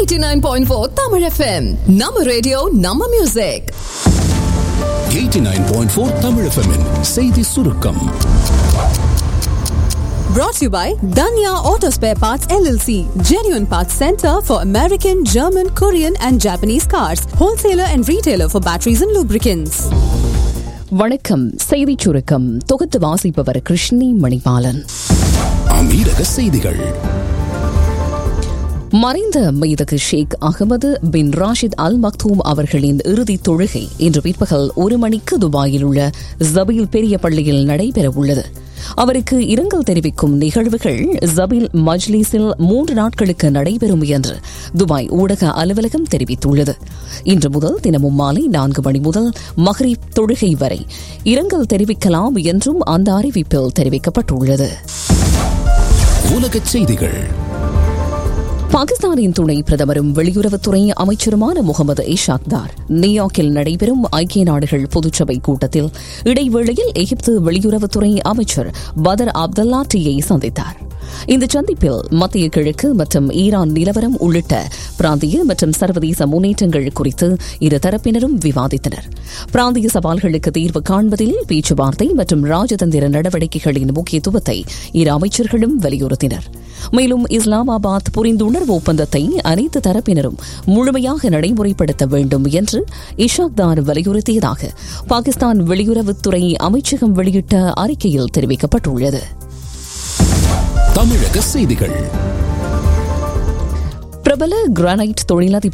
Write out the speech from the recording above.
89.4 Tamil FM. நம்ம radio நம்ம music 89.4 Tamil FM -இன் செய்தி சுருக்கம் brought to you by Danya Auto Spare Parts LLC, genuine parts center for American, German, Korean and Japanese cars, wholesaler and retailer for batteries and lubricants. வணக்கம் செய்திச் சுருக்கம் தொகுத்து வாசிப்பவர் கிருஷ்ணி மணிபாலன் அமீரக செய்திகள் மறைந்த மெய்தகு ஷேக் அகமது பின் ராஷித் அல் மக்தூம் அவர்களின் இறுதித் தொழுகை இன்று பிற்பகல் ஒரு மணிக்கு துபாயில் உள்ள ஜபீல் பெரிய பள்ளியில் நடைபெறவுள்ளது அவருக்கு இரங்கல் தெரிவிக்கும் நிகழ்வுகள் ஜபீல் மஜ்லிஸில் மூன்று நாட்களுக்கு நடைபெறும் என்று துபாய் ஊடக அலுவலகம் தெரிவித்துள்ளது இன்று முதல் தினமும் மாலை நான்கு மணி முதல் மஹ்ரீப் தொழுகை வரை இரங்கல் தெரிவிக்கலாம் என்றும் அந்த அறிவிப்பில் தெரிவிக்கப்பட்டுள்ளது உலகச் செய்திகள் பாகிஸ்தானின் துணை பிரதமரும் வெளியுறவுத்துறை அமைச்சருமான முகமது இஷாக்தார் நியூயார்க்கில் நடைபெறும் ஐக்கிய நாடுகள் பொதுச்சபை கூட்டத்தில் இடைவேளையில் எகிப்து வெளியுறவுத்துறை அமைச்சர் பதர் அப்தல்லா டியை சந்தித்தார் இந்த சந்திப்பில் மத்திய கிழக்கு மற்றும் ஈரான் நிலவரம் உள்ளிட்ட பிராந்திய மற்றும் சர்வதேச முன்னேற்றங்கள் குறித்து இரு தரப்பினரும் விவாதித்தனர் பிராந்திய சவால்களுக்கு தீர்வு காண்பதில் பேச்சுவார்த்தை மற்றும் ராஜதந்திர நடவடிக்கைகளின் முக்கியத்துவத்தை இரு அமைச்சர்களும் வலியுறுத்தினர் மேலும் இஸ்லாமாபாத் புரிந்துணர்வு ஒப்பந்தத்தை அனைத்து தரப்பினரும் முழுமையாக நடைமுறைப்படுத்த வேண்டும் என்று இஷாக்தார் வலியுறுத்தியதாக பாகிஸ்தான் வெளியுறவுத்துறை அமைச்சகம் வெளியிட்ட அறிக்கையில் தெரிவிக்கப்பட்டுள்ளது தமிழக செய்திகள் பிரபல கிரானைட் தொழிலதிபர்